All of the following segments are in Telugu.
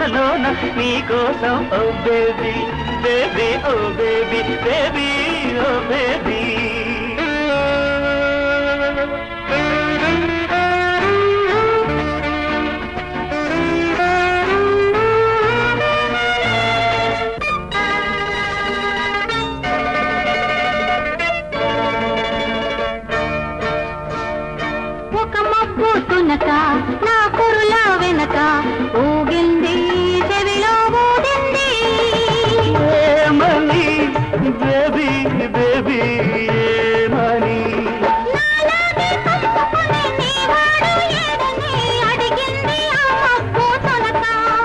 కోనలోన నీ కోసం oh baby baby oh baby baby oh baby ఒక మబ్బు తునక నా కురుల వెనక ఊగింది చెవిలో ఊదింది ఏమని బేబీ బేబీ ఏమని నాలాగే కలుపుకునే నీ వాడు ఏడని అడిగింది ఆ మబ్బు తునక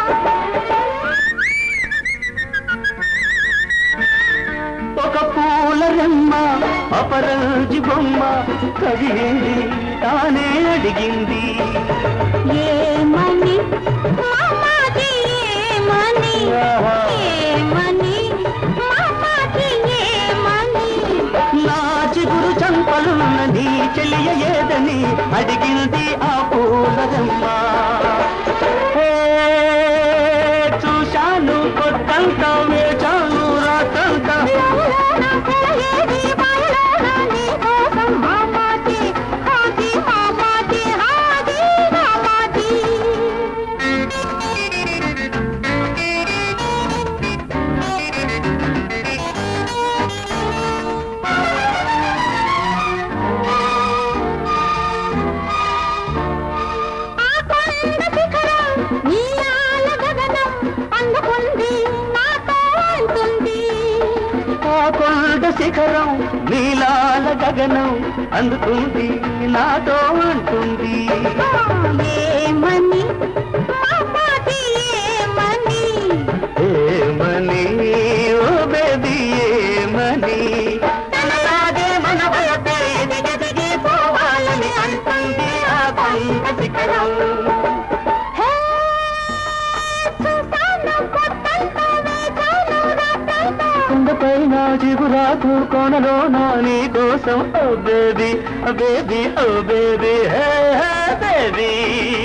ఒక పూల రెమ్మ అపరాజి బొమ్మ కదిలింది తానే అడిగింది ఏమని మామాజీ ఏమని ఆహా. ఏమని మామాజీ ఏమని నా చిగురు చంపలున్న నీ చెలియ ఏదని అడిగింది ఆ పూల రెమ్మ హే, చూశాను కొత్తంత వేచాను రాతంత లోలోన కలయేది బయలోన నీ కోసం మామాజీ హాజీ మామాజీ హాజీ మామాజీ ఆ కొండ శిఖరం నీలాల గగనం అందుకుంది నాతో అంటుంది ఆ కొండ శిఖరం నీలాల గగనం అందుకుంది నాతో అంటుంది ఏమని మామాజీ ఏమని ఏమని ఓ బేబీ ఏమని తనలాగే మన వయసే ఎదిగి ఎదిగి పోవాలని అంటుంది ఆ కొండ శిఖరం హే చూసాను కొత్తంతో వేచాను రాత్రంతో కొండపైన చిగురాకు కోనలోన నీ కోసం oh baby oh baby oh baby hey hey baby